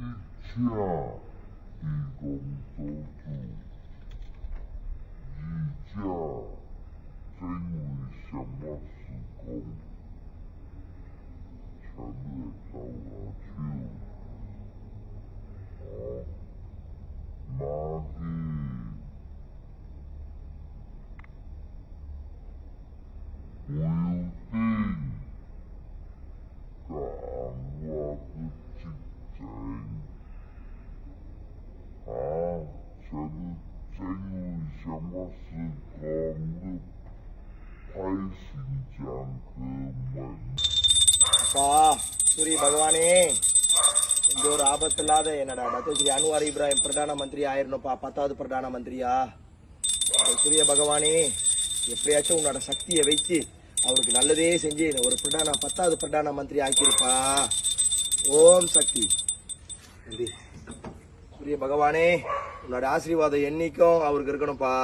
下地公周助，以驾真为什么施工？全力走下去，好，马吉。我有病，讲我不记真，啊，全真为什么是公的拍新疆哥们？ அப்பா சூரிய பகவானே இந்த ஒரு ஆபத்து இல்லாத என்னடா டாக்டர் ஸ்ரீ அன்வார் இப்ராஹிம் பிரதான மந்திரி ஆயிரணும்ப்பா பத்தாவது பிரதான மந்திரியா டாக்டர் சூரிய பகவானே எப்படியாச்சும் உன்னோட சக்தியை வைத்து அவருக்கு நல்லதே செஞ்சு ஒரு பிரதான பத்தாவது பிரதான மந்திரி ஆக்கியிருப்பா ஓம் சக்தி நன்றி. சூரிய பகவானே உன்னோட ஆசீர்வாதம் என்னைக்கும் அவருக்கு இருக்கணும்ப்பா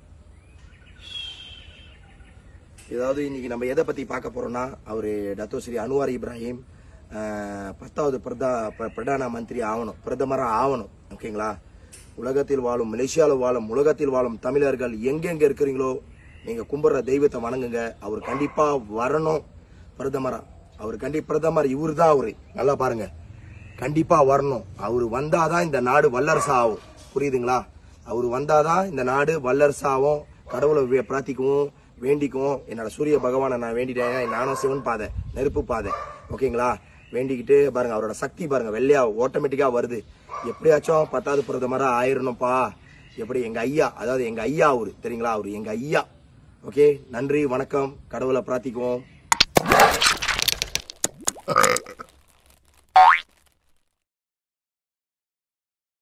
ஏதாவது இன்னைக்கு நம்ம எதை பத்தி பார்க்க போறோம்னா அவரு டத்தோ ஸ்ரீ அன்வார் இப்ராஹிம் ஆஹ், பத்தாவது பிரதா ப- பிரதான மந்திரி ஆகணும் பிரதமரா ஆகணும் ஓகேங்களா உலகத்தில் வாழும் மலேசியாவில் வாழும் உலகத்தில் வாழும் தமிழர்கள் எங்கெங்க இருக்கிறீங்களோ நீங்க கும்பிடுற தெய்வத்தை வணங்குங்க அவர் கண்டிப்பா வரணும் பிரதமரா அவர் கண்டி பிரதமர் இவரு தான் அவரு நல்லா பாருங்க கண்டிப்பா வரணும் அவர் வந்தாதான் இந்த நாடு வல்லரசு ஆகும் புரியுதுங்களா அவர் வந்தாதான் இந்த நாடு வல்லரசு ஆகும் கடவுளை வே- பிரார்த்திக்கவும் வேண்டிக்குவோம் என்னோட சூரிய பகவானை நான் வேண்டிட்டேன் நானும் சிவன் பாதை நெருப்பு பாதை ஓகேங்களா வேண்டிக்கிட்டு பாருங்க அவரோட சக்தி பாருங்க வெள்ளையா ஆட்டோமேட்டிக்கா வருது எப்படியாச்சும் பத்தாவது பிரதமரா ஆயிரணும்ப்பா எப்படி எங்க ஐயா அதாவது எங்க ஐயா அவரு தெரியுங்களா அவரு எங்க ஐயா ஓகே நன்றி வணக்கம் கடவுளை பிரார்த்திக்குவோம்